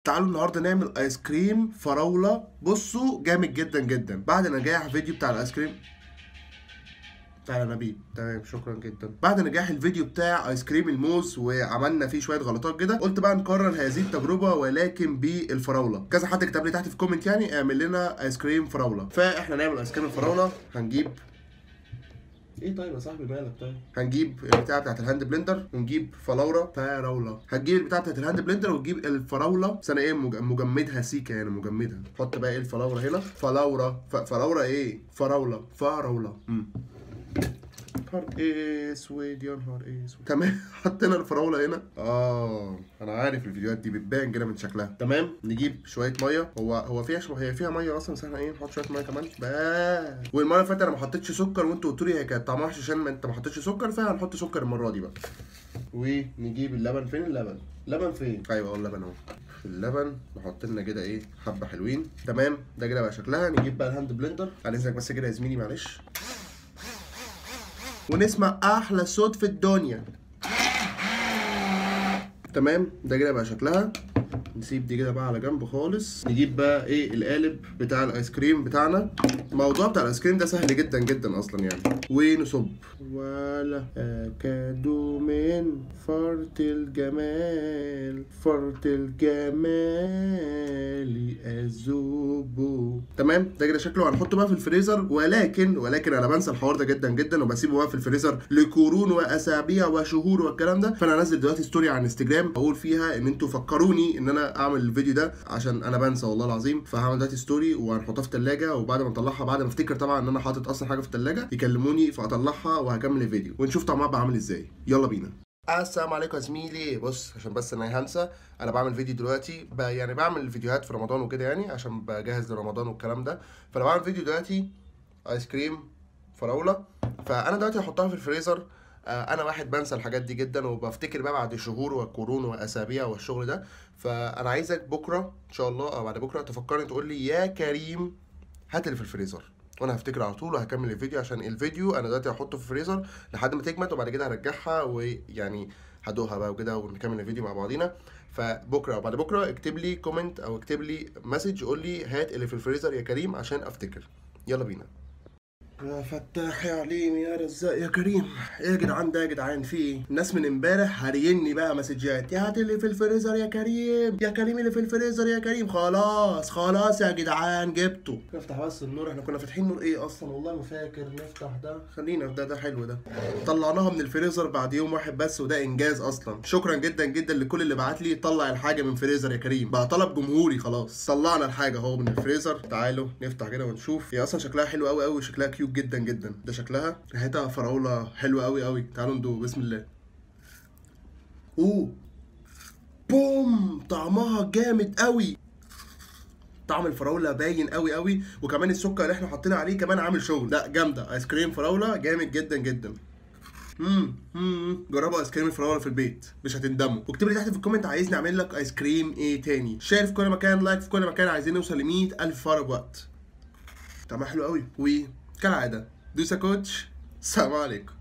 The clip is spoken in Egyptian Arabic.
تعالوا النهارده نعمل ايس كريم فراوله بصوا جامد جدا جدا بعد نجاح الفيديو بتاع الايس كريم تعالى نبيل تمام شكرا جدا بعد نجاح الفيديو بتاع ايس كريم الموز وعملنا فيه شويه غلطات كده قلت بقى نكرر هذه التجربه ولكن بالفراوله كذا حد كتب لي تحت في الكومنت يعني اعمل لنا ايس كريم فراوله فاحنا نعمل ايس كريم الفراوله هنجيب ايه طيب يا صاحبي مالك طيب هنجيب البتاعه بتاعت الهاند بلندر ونجيب فراوله فراوله هتجيب البتاعه بتاعت الهاند بلندر وتجيب الفراوله بس انا ايه مج- مجمدها سيكه يعني مجمدها حط بقى ايه الفراوله هنا فراوله ف- فراوله ايه فراوله فراوله امم نهار اسود يا نهار اسود تمام حطينا الفراوله هنا اه انا عارف الفيديوهات دي بتبان كده من شكلها تمام نجيب شويه ميه هو هو فيها شو... هي فيها ميه اصلا بس احنا ايه نحط شويه ميه كمان بس والمره اللي فاتت انا ما حطيتش سكر وانتوا قلتوا لي هي كانت طعمها وحش عشان ما انت ما حطيتش سكر فهنحط سكر المره دي بقى ونجيب اللبن فين اللبن اللبن فين ايوه اهو اللبن اهو في اللبن نحط لنا كده ايه حبه حلوين تمام ده كده بقى شكلها نجيب بقى الهاند بلندر على اذنك بس كده يا زميلي معلش ونسمع احلى صوت في الدنيا تمام ده كده بقى شكلها نسيب دي كده بقى على جنب خالص نجيب بقى ايه القالب بتاع الايس كريم بتاعنا الموضوع بتاع الايس كريم ده سهل جدا جدا اصلا يعني ونصب ولا اكاد من فرط الجمال فرط الجمال اذوبه تمام ده كده شكله هنحطه بقى في الفريزر ولكن ولكن انا بنسى الحوار ده جدا جدا وبسيبه بقى في الفريزر لقرون واسابيع وشهور والكلام ده فانا هنزل دلوقتي ستوري على انستجرام اقول فيها ان انتوا فكروني ان انا اعمل الفيديو ده عشان انا بنسى والله العظيم فهعمل دلوقتي ستوري وهنحطها في الثلاجه وبعد ما اطلعها بعد ما افتكر طبعا ان انا حاطط اصلا حاجه في الثلاجه يكلموني فاطلعها وهكمل الفيديو ونشوف طعمها بقى عامل ازاي يلا بينا السلام عليكم يا زميلي بص عشان بس انا هنسى انا بعمل فيديو دلوقتي ب... يعني بعمل فيديوهات في رمضان وكده يعني عشان بجهز لرمضان والكلام ده فانا بعمل فيديو دلوقتي ايس كريم فراوله فانا دلوقتي هحطها في الفريزر آه، انا واحد بنسى الحاجات دي جدا وبفتكر بقى بعد شهور وقرون واسابيع والشغل ده فانا عايزك بكره ان شاء الله او بعد بكره تفكرني تقول لي يا كريم هات اللي في الفريزر وانا هفتكر على طول وهكمل الفيديو عشان الفيديو انا دلوقتي هحطه في الفريزر لحد ما تجمد وبعد كده هرجعها ويعني هدوقها بقى وكده ونكمل الفيديو مع بعضينا فبكره او بعد بكره اكتب لي كومنت او اكتب لي مسج قول لي هات اللي في الفريزر يا كريم عشان افتكر يلا بينا يا فتاح يا عليم يا رزاق يا كريم ايه يا جدعان ده يا جدعان في ايه الناس من امبارح هاريني بقى مسجات يا هات اللي في الفريزر يا كريم يا كريم اللي في الفريزر يا كريم خلاص خلاص يا جدعان جبته نفتح بس النور احنا كنا فاتحين نور ايه اصلا والله ما فاكر نفتح ده خلينا في ده ده حلو ده طلعناها من الفريزر بعد يوم واحد بس وده انجاز اصلا شكرا جدا جدا لكل اللي بعت لي طلع الحاجه من فريزر يا كريم بقى طلب جمهوري خلاص طلعنا الحاجه اهو من الفريزر تعالوا نفتح كده ونشوف هي اصلا شكلها حلو قوي قوي شكلها كيوت جدا جدا ده شكلها ريحتها فراوله حلوه قوي قوي تعالوا ندوق بسم الله اوه بوم طعمها جامد قوي طعم الفراوله باين قوي قوي وكمان السكر اللي احنا حاطين عليه كمان عامل شغل لا جامده ايس كريم فراوله جامد جدا جدا امم امم جربوا ايس كريم الفراوله في البيت مش هتندموا واكتب لي تحت في الكومنت عايزني اعمل لك ايس كريم ايه تاني شير في كل مكان لايك في كل مكان عايزين نوصل ل 100000 فرق بوقت طعمها حلو قوي وكالعاده دوسا كوتش السلام عليكم